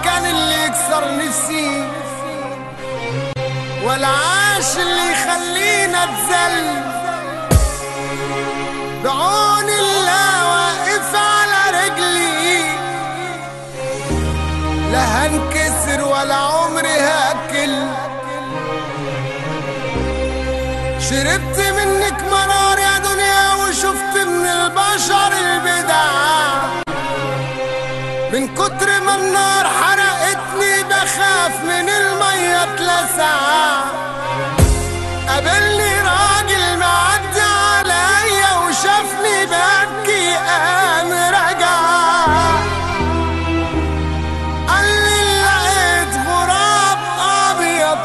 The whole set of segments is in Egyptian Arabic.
كان اللي يكسر نفسي ولا عاش اللي يخلينا اتذل بعون الله واقف على رجلي لا هنكسر ولا عمري هاكل شربت منك مرار يا دنيا وشفت من البشر البدع من كتر ما النار حرقتني بخاف من المية اتلسع قابلني راجل معدي عليا وشافني ببكي قام رجع قال لي لقيت غراب ابيض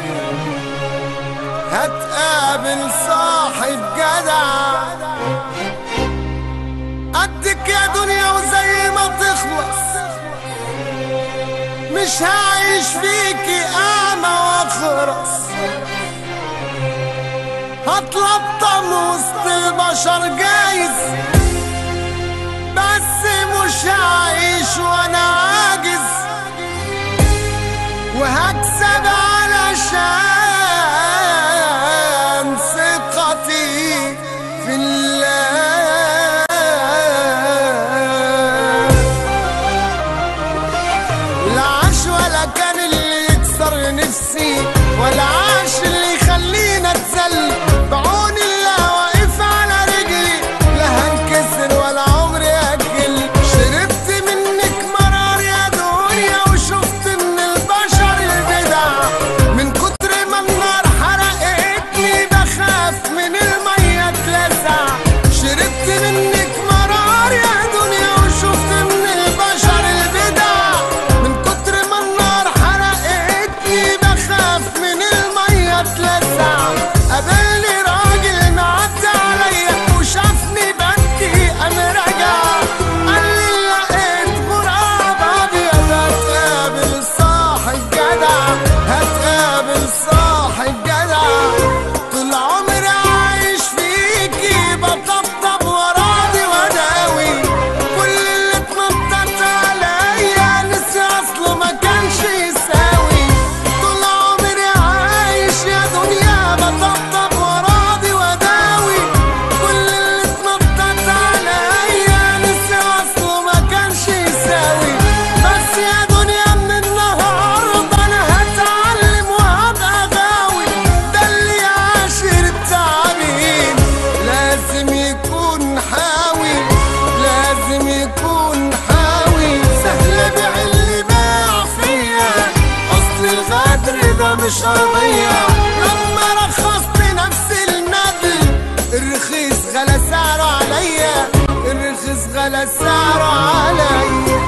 هتقابل صاحب جدع قدك يا دنيا وزي ما تخلص مش هعيش فيكي اعمى واخرس هتلطم وسط البشر جايز بس مش هعيش وانا عاجز وهكسب علشان ثقتي في الله لا عاش ولا كان اللي يكسر نفسي ولا عاش اللي يخلينا اتذل بعون الله واقف على رجلي لا هنكسر ولا عمري اكل شربت منك مرار يا دنيا وشفت من البشر البدع من كتر ما النار حرقتني بخاف من المية اتلسع شربت منك مرار يا دنيا وشفت من البشر البدع من كتر ما النار حرقتني بخاف من المية اتلسع قابلني راجل معدي عليا وشافني بنتي قام راجع قال لي لقيت غراب ابيض هتقابل صاحب جدع هتقابل صاحب جدع طول عمري عايش فيكي بطبطب وراضي وداوي كل اللي اتنطط عليا نسي اصله ما كانش يساوي طول عمري عايش يا دنيا بطبطب وراضي وداوي كل اللي اتنطط عليا نسي اصله ما كانش يساوي بس يا دنيا من النهارده انا هتعلم وهبقى غاوي ده اللي عاشر التعابين لازم يكون حاوي لازم يكون حاوي سهل بيع اللي باع فيا اصل الغدر ده مش قضية لما رخصت نفس الندل الرخيص غلا سعره عليا الرخيص غلا سعره عليا